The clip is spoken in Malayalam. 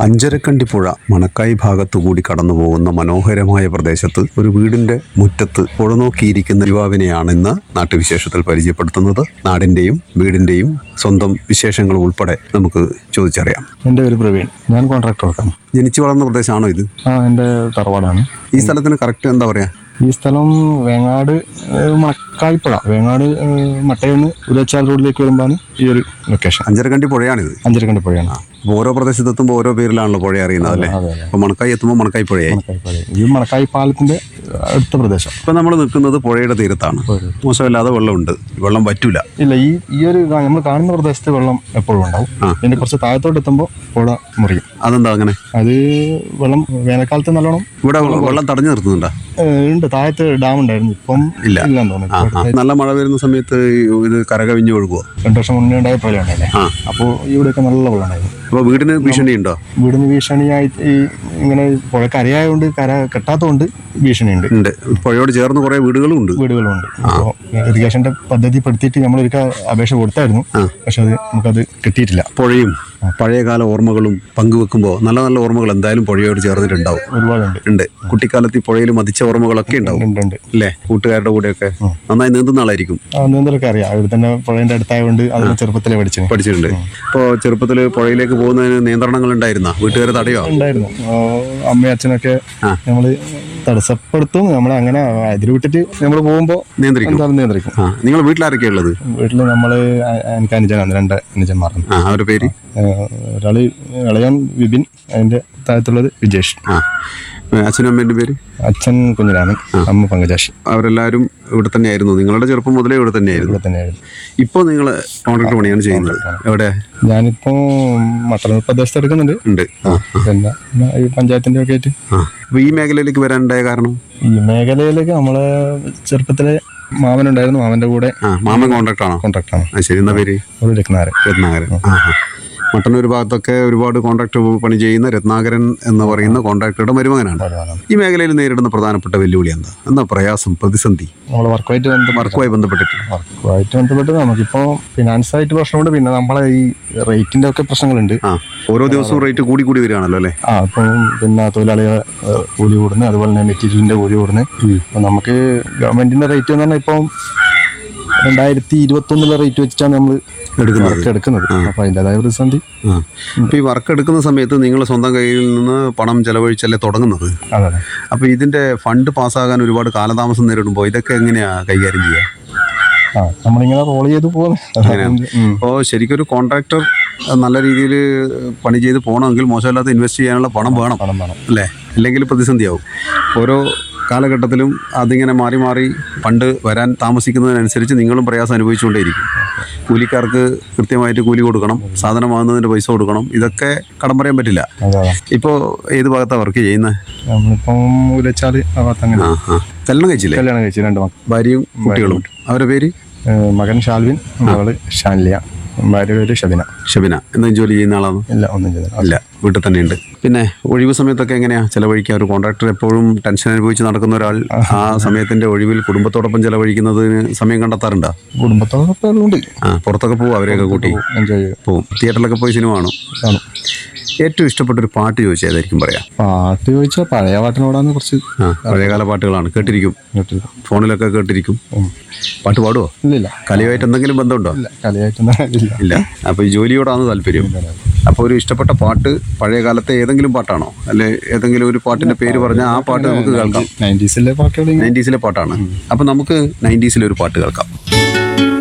അഞ്ചരക്കണ്ടി പുഴ മണക്കായി ഭാഗത്തുകൂടി കടന്നു പോകുന്ന മനോഹരമായ പ്രദേശത്ത് ഒരു വീടിന്റെ മുറ്റത്ത് പുഴ നോക്കിയിരിക്കുന്ന യുവാവിനെയാണ് ഇന്ന് നാട്ടുവിശേഷത്തിൽ പരിചയപ്പെടുത്തുന്നത് നാടിന്റെയും വീടിന്റെയും സ്വന്തം വിശേഷങ്ങൾ ഉൾപ്പെടെ നമുക്ക് ചോദിച്ചറിയാം എൻ്റെ പേര് പ്രവീൺ ഞാൻ കോൺട്രാക്ടർ വർക്കാണ് ജനിച്ചു വളർന്ന പ്രദേശമാണോ ഇത് ആ എൻ്റെ തറവാടാണ് ഈ സ്ഥലത്തിന് കറക്റ്റ് എന്താ പറയാ ഈ സ്ഥലം വേങ്ങാട് ഏഹ്, മണക്കായിപ്പുഴ വേങ്ങാട് ഏഹ്, മട്ടയെന്ന് ഉലച്ചാൽ റോഡിലേക്ക് വരുമ്പോഴാണ് ഈ ഒരു ലൊക്കേഷൻ അഞ്ചരക്കണ്ടി പുഴയാണിത് അഞ്ചരക്കണ്ടി പുഴയാണ് അപ്പോൾ ഓരോ പ്രദേശത്തെത്തുമ്പോൾ ഓരോ പേരിലാണല്ലോ പുഴ അറിയുന്നത് അല്ലേ അതെ അതെ അപ്പോൾ മണക്കായി എത്തുമ്പോൾ മണക്കായി പുഴയായി മണക്കായിപ്പുഴ ഈ മണക്കായി പാലത്തിൻ്റെ അടുത്ത പ്രദേശം ഇപ്പം നമ്മൾ നിൽക്കുന്നത് പുഴയുടെ തീരത്താണ് മോശമില്ലാതെ വെള്ളമുണ്ട് വെള്ളം പറ്റൂല ഇല്ല ഈ ഈ ഒരു നമ്മൾ കാണുന്ന പ്രദേശത്ത് വെള്ളം എപ്പോഴും ഉണ്ടാവും ഇതിൻ്റെ കുറച്ച് താഴത്തോട്ട് എത്തുമ്പോൾ പുഴ മുറിയും അതെന്താ അങ്ങനെ അത് വെള്ളം വേനൽക്കാലത്ത് നല്ലോണം ഇവിടെ വെള്ളം തടഞ്ഞു നിർത്തുന്നുണ്ടോ ഏഹ്, ഉണ്ട് താഴത്ത് ഡാം ഉണ്ടായിരുന്നു ഇപ്പം ഇല്ല. ഇല്ലെന്ന് തോന്നുന്നു ആ, ആ. നല്ല മഴ വരുന്ന സമയത്ത് ഇത് കരകവിഞ്ഞ് ഒഴുകുമോ രണ്ടു വർഷം മുന്നേ ഉണ്ടായ പ്രളയം ഉണ്ടായില്ലേ ആ. അപ്പോൾ ഇവിടെയൊക്കെ നല്ല വെള്ളം ഉണ്ടായിരുന്നു അപ്പോൾ വീടിന് ഭീഷണിയുണ്ടോ വീടിന് ഭീഷണിയായി ഈ ഇങ്ങനെ പുഴ കരയായതുകൊണ്ട് കര കെട്ടാത്തതുകൊണ്ട് ഭീഷണിയുണ്ട് ഉണ്ട് പുഴയോട് ചേർന്ന് കുറേ വീടുകളും ഉണ്ട് വീടുകളുണ്ട് അപ്പോൾ ഇറിഗേഷന്റെ പദ്ധതി പെടുത്തിയിട്ട് നമ്മൾ ഒരിക്കൽ അപേക്ഷ കൊടുത്തായിരുന്നു പക്ഷെ അത് നമുക്കത് കിട്ടിയിട്ടില്ല പുഴയും പഴയകാല ഓർമ്മകളും പങ്കുവെക്കുമ്പോൾ നല്ല നല്ല ഓർമ്മകൾ എന്തായാലും പുഴയോട് ചേർന്നിട്ടുണ്ടാവും ഒരുപാടുണ്ട് ഉണ്ട് കുട്ടിക്കാലത്ത് ഈ പുഴയിൽ മതിച്ച ഓർമ്മകളൊക്കെ ഉണ്ടാവും ഉണ്ട് ഉണ്ട് അല്ലേ കൂട്ടുകാരുടെ കൂടെയൊക്കെ നന്നായി നീന്തുന്ന ആളായിരിക്കും ആ നീന്തലൊക്കെ അറിയാം ഇവിടെ തന്നെ പുഴേന്റെ അടുത്തായതുകൊണ്ട് അതിന് ചെറുപ്പത്തിലെ പഠിച്ചു പഠിച്ചിട്ടുണ്ട് ഇപ്പോൾ ചെറുപ്പത്തിൽ പുഴയിലേക്ക് പോകുന്നതിന് നിയന്ത്രണങ്ങൾ ഉണ്ടായിരുന്ന വീട്ടുകാർ തടയോ ഉണ്ടായിരുന്നു ആ, അമ്മയും അച്ഛനൊക്കെ നമ്മൾ തടസ്സപ്പെടുത്തും നമ്മൾ അങ്ങനെ അതിൽ വിട്ടിട്ട് നമ്മൾ പോകുമ്പോൾ നിയന്ത്രിക്കും എന്തായാലും നിയന്ത്രിക്കും ആ നിങ്ങൾ വീട്ടിലാരൊക്കെയാ ഉള്ളത് വീട്ടിൽ നമ്മൾ എനിക്ക് അനുജനാണ് രണ്ട് അനുജന്മാരുണ്ട് ആ അവരുടെ പേര് ഏഹ് ഒരാള് ഇളയാൻ വിപിൻ അതിന്റെ താഴത്തുള്ളത് വിജേഷ് ആ അച്ഛനും അമ്മേൻ്റെ പേര് അച്ഛൻ കുഞ്ഞിരാമൻ അമ്മ പങ്കജാഷി അവരെല്ലാവരും ഇവിടെ തന്നെയായിരുന്നു നിങ്ങളുടെ ചെറുപ്പം മുതലേ ഇവിടെ തന്നെയായിരുന്നു ഇവിടെ തന്നെയായിരുന്നു ഇപ്പോൾ നിങ്ങൾ കോൺട്രാക്ടർ പണിയാണ് ചെയ്യുന്നത് എവിടെ ഞാനിപ്പോ മട്ടന്നൂർ പ്രദേശത്ത് എടുക്കുന്നുണ്ട് ഉണ്ട് ആ പിന്നെ ഈ പഞ്ചായത്തിന്റെ ഒക്കെ ആയിട്ട് ആ അപ്പോൾ ഈ മേഖലയിലേക്ക് വരാനുണ്ടായ കാരണം ഈ മേഖലയിലേക്ക് നമ്മളെ ചെറുപ്പത്തിലെ മാമനുണ്ടായിരുന്നു മാമന്റെ കൂടെ ആ മാമൻ കോൺട്രാക്ടർ ആണോ കോൺട്രാക്ടാണ് ആ ശരി എന്നാ പേര് ഒരു രത്നാരൻ രത്നാകരൻ ആ ആ. മട്ടന്നൂർ ഭാഗത്തൊക്കെ ഒരുപാട് കോൺട്രാക്ടർ പണി ചെയ്യുന്ന രത്നാകരൻ എന്ന് പറയുന്ന കോൺട്രാക്ടറുടെ മരുമകനാണ് ഈ മേഖലയിൽ നേരിടുന്ന പ്രധാനപ്പെട്ട വെല്ലുവിളി എന്താ എന്താ പ്രയാസം പ്രതിസന്ധി നമ്മൾ വർക്കുമായിട്ട് ബന്ധപ്പെട്ട് വർക്കുമായി ബന്ധപ്പെട്ടിട്ട് വർക്കുമായിട്ട് ബന്ധപ്പെട്ട് നമുക്കിപ്പോ ഫിനാൻസ് ആയിട്ട് പ്രശ്നമുണ്ട് പിന്നെ നമ്മളെ ഈ റേറ്റിന്റെ ഒക്കെ പ്രശ്നങ്ങളുണ്ട് ആ ഓരോ ദിവസവും റേറ്റ് കൂടി കൂടി വരികയാണല്ലോ അല്ലേ ആ ഇപ്പം പിന്നെ തൊഴിലാളികളെ ഏഹ്, കൂലി കൂടുന്നു അതുപോലെ തന്നെ മെറ്റീരിയലിന്റെ കൂലി കൂടുന്നു അപ്പം നമുക്ക് ഗവൺമെന്റിന്റെ റേറ്റ് എന്ന് പറഞ്ഞാൽ ഇപ്പം രണ്ടായിരത്തി ഇരുപത്തൊന്നിലെ റേറ്റ് വെച്ചിട്ടാണ് നമ്മൾ എടുക്കുന്നത്. വർക്ക് എടുക്കുന്നത് അപ്പം അതിൻ്റെതായ പ്രതിസന്ധി ആ ഇപ്പോൾ ഈ വർക്ക് എടുക്കുന്ന സമയത്ത് നിങ്ങൾ സ്വന്തം കയ്യിൽ നിന്ന് പണം ചെലവഴിച്ചല്ലേ തുടങ്ങുന്നത് അതെ അതെ അപ്പോൾ ഇതിൻ്റെ ഫണ്ട് പാസ്സാകാൻ ഒരുപാട് കാലതാമസം നേരിടുമ്പോൾ ഇതൊക്കെ എങ്ങനെയാണ് കൈകാര്യം ചെയ്യുക ആ നമ്മളിങ്ങനെ റോൾ ചെയ്ത് പോകുന്നു അപ്പോൾ ശരിക്കും ഒരു കോൺട്രാക്ടർ നല്ല രീതിയിൽ പണി ചെയ്ത് പോകണമെങ്കിൽ മോശമില്ലാത്ത ഇൻവെസ്റ്റ് ചെയ്യാനുള്ള പണം വേണം പണം വേണം അല്ലേ അല്ലെങ്കിൽ പ്രതിസന്ധിയാവും ഓരോ കാലഘട്ടത്തിലും അതിങ്ങനെ മാറി മാറി ഫണ്ട് വരാൻ താമസിക്കുന്നതിനനുസരിച്ച് നിങ്ങളും പ്രയാസം അനുഭവിച്ചുകൊണ്ടേയിരിക്കും കൂലിക്കാർക്ക് കൃത്യമായിട്ട് കൂലി കൊടുക്കണം സാധനം വാങ്ങുന്നതിൻ്റെ പൈസ കൊടുക്കണം ഇതൊക്കെ കടം പറയാൻ പറ്റില്ല അതെ അതെ ഇപ്പോൾ ഏത് ഭാഗത്താണ് വർക്ക് ചെയ്യുന്നത് നമ്മളിപ്പം ഉലച്ചാൽ ആ ഭാഗത്ത് അങ്ങനെ ആ ആ കല്യാണം കഴിച്ചില്ലേ കല്യാണം കഴിച്ചു രണ്ട് മക്കൾ ഭാര്യയും കുട്ടികളും അവരുടെ പേര് ഏഹ്, മകൻ ഷാൽവിൻ മകള് ഷാൻലിയ ഭാര്യ പേര് ഷബിന ഷബിന എന്തെങ്കിലും ജോലി ചെയ്യുന്ന ആളാണോ ഇല്ല ഒന്നും ചെയ്തില്ല ഇല്ല വീട്ടിൽ തന്നെയുണ്ട് പിന്നെ ഒഴിവ് സമയത്തൊക്കെ എങ്ങനെയാ ചെലവഴിക്കുക ഒരു കോൺട്രാക്ടർ എപ്പോഴും ടെൻഷൻ അനുഭവിച്ച് നടക്കുന്ന ഒരാൾ ആ സമയത്തിന്റെ ഒഴിവിൽ കുടുംബത്തോടൊപ്പം ചെലവഴിക്കുന്നതിന് സമയം കണ്ടെത്താറുണ്ടോ കുടുംബത്തോടൊപ്പം ഉള്ളതുകൊണ്ട് ആ പുറത്തൊക്കെ പോവും അവരെയൊക്കെ കൂട്ടി എൻജോയ് ചെയ്യും പോവും തിയേറ്ററിലൊക്കെ പോയി സിനിമ കാണും കാണും ഏറ്റവും ഇഷ്ടപ്പെട്ട ഒരു പാട്ട് ചോദിച്ചാൽ ഏതായിരിക്കും പറയാം പാട്ട് ചോദിച്ചാൽ പഴയ പാട്ടിനോടാണ് കുറച്ച് ആ പഴയകാല പാട്ടുകളാണ് കേട്ടിരിക്കും കേട്ടത് ഫോണിലൊക്കെ കേട്ടിരിക്കും പാട്ട് പാടുവോ ഇല്ലില്ല കലയുമായിട്ട് എന്തെങ്കിലും ബന്ധമുണ്ടോ ഇല്ല കളിയായിട്ടൊന്നും ഇല്ല ഇല്ല അപ്പോൾ ഈ ജോലിയോടാണ് താല്പര്യം അപ്പോൾ ഒരു ഇഷ്ടപ്പെട്ട പാട്ട് പഴയ കാലത്തെ ഏതെങ്കിലും പാട്ടാണോ അല്ലെ ഏതെങ്കിലും ഒരു പാട്ടിന്റെ പേര് പറഞ്ഞാൽ ആ പാട്ട് നമുക്ക് കേൾക്കാം നയൻറ്റീസിലെ പാട്ടുകൾ നയൻറ്റീസിലെ പാട്ടാണ് അപ്പം നമുക്ക് നയൻറ്റീസിലെ ഒരു പാട്ട് കേൾക്കാം